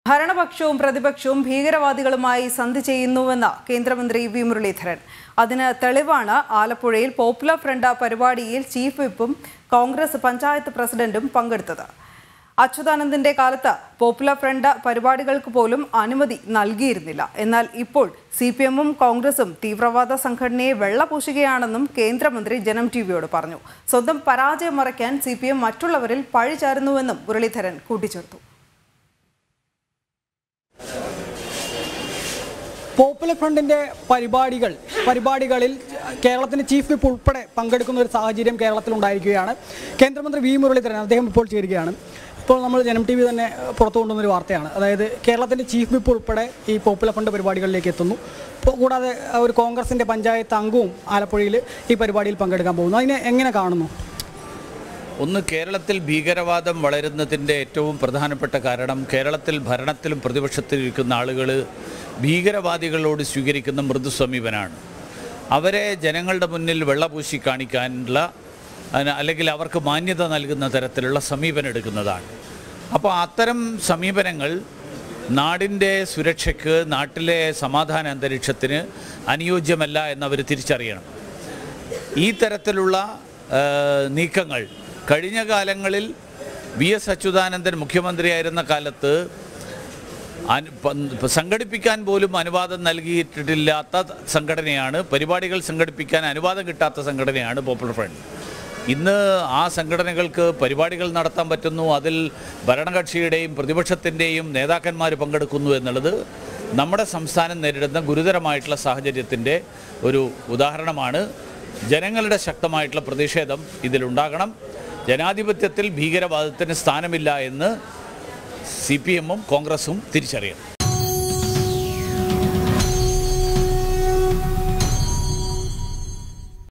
ഭരണപക്ഷവും പ്രതിപക്ഷവും ഭീകരവാദികളുമായി സന്ധി ചെയ്യുന്നുവെന്ന് കേന്ദ്രമന്ത്രി വി മുരളീധരൻ അതിന് തെളിവാണ് ആലപ്പുഴയിൽ പോപ്പുലർ ഫ്രണ്ട് പരിപാടിയിൽ ചീഫ് വിപ്പും കോൺഗ്രസ് പഞ്ചായത്ത് പ്രസിഡന്റും പങ്കെടുത്തത് അച്യുതാനന്ദന്റെ കാലത്ത് പോപ്പുലർ ഫ്രണ്ട് പരിപാടികൾക്ക് പോലും അനുമതി നൽകിയിരുന്നില്ല എന്നാൽ ഇപ്പോൾ സി പി എമ്മും കോൺഗ്രസും തീവ്രവാദ സംഘടനയെ വെള്ളപൂശുകയാണെന്നും കേന്ദ്രമന്ത്രി ജനം ടി വിയോട് പറഞ്ഞു സ്വന്തം പരാജയം മറയ്ക്കാൻ സി പി എം മറ്റുള്ളവരിൽ പഴിചാരുന്നുവെന്നും മുരളീധരൻ കൂട്ടിച്ചേർത്തു പോപ്പുലർ ഫ്രണ്ടിന്റെ പരിപാടികൾ പരിപാടികളിൽ കേരളത്തിന്റെ ചീഫ് വിപ്പ് ഉൾപ്പെടെ പങ്കെടുക്കുന്ന ഒരു സാഹചര്യം കേരളത്തിൽ ഉണ്ടായിരിക്കുകയാണ് കേന്ദ്രമന്ത്രി വി മുരളീധരൻ അദ്ദേഹം ഇപ്പോൾ ചേരുകയാണ് ഇപ്പോൾ നമ്മൾ ജനം ടി വി തന്നെ പുറത്തു കൊണ്ടുവന്നൊരു വാർത്തയാണ് അതായത് കേരളത്തിന്റെ ചീഫ് വിപ്പ് ഉൾപ്പെടെ ഈ പോപ്പുലർ ഫ്രണ്ട് പരിപാടികളിലേക്ക് എത്തുന്നു ഇപ്പോൾ കൂടാതെ ഒരു കോൺഗ്രസിന്റെ പഞ്ചായത്ത് അംഗവും ആലപ്പുഴയിൽ ഈ പരിപാടിയിൽ പങ്കെടുക്കാൻ പോകുന്നു അതിനെ എങ്ങനെ കാണുന്നു ഒന്ന് കേരളത്തിൽ ഭീകരവാദം വളരുന്നതിൻ്റെ ഏറ്റവും പ്രധാനപ്പെട്ട കാരണം കേരളത്തിൽ ഭരണത്തിലും പ്രതിപക്ഷത്തിലും ഇരിക്കുന്ന ആളുകൾ ഭീകരവാദികളോട് സ്വീകരിക്കുന്ന മൃദു സമീപനാണ് അവരെ ജനങ്ങളുടെ മുന്നിൽ വെള്ളപൂശി കാണിക്കാനുള്ള അന- അല്ലെങ്കിൽ അവർക്ക് മാന്യത നൽകുന്ന തരത്തിലുള്ള സമീപനം എടുക്കുന്നതാണ് അപ്പോൾ അത്തരം സമീപനങ്ങൾ നാടിൻ്റെ സുരക്ഷയ്ക്ക് നാട്ടിലെ സമാധാന അന്തരീക്ഷത്തിന് അനുയോജ്യമല്ല എന്നവർ തിരിച്ചറിയണം ഈ തരത്തിലുള്ള ആ, നീക്കങ്ങൾ കഴിഞ്ഞ കാലങ്ങളിൽ വി എസ് അച്യുതാനന്ദൻ മുഖ്യമന്ത്രിയായിരുന്ന കാലത്ത് അനു- പ- സംഘടിപ്പിക്കാൻ പോലും അനുവാദം നൽകിയിട്ടില്ലാത്ത സംഘടനയാണ് പരിപാടികൾ സംഘടിപ്പിക്കാൻ അനുവാദം കിട്ടാത്ത സംഘടനയാണ് പോപ്പുലർ ഫ്രണ്ട് ഇന്ന് ആ സംഘടനകൾക്ക് പരിപാടികൾ നടത്താൻ പറ്റുന്നു അതിൽ ഭരണകക്ഷിയുടെയും പ്രതിപക്ഷത്തിൻ്റെയും നേതാക്കന്മാർ പങ്കെടുക്കുന്നു എന്നുള്ളത് നമ്മുടെ സംസ്ഥാനം നേരിടുന്ന ഗുരുതരമായിട്ടുള്ള സാഹചര്യത്തിൻ്റെ ഒരു ഉദാഹരണമാണ് ജനങ്ങളുടെ ശക്തമായിട്ടുള്ള പ്രതിഷേധം ഇതിലുണ്ടാകണം ജനാധിപത്യത്തിൽ ഭീകരവാദത്തിന് സ്ഥാനമില്ല എന്ന് സി പി എമ്മും കോൺഗ്രസും തിരിച്ചറിയണം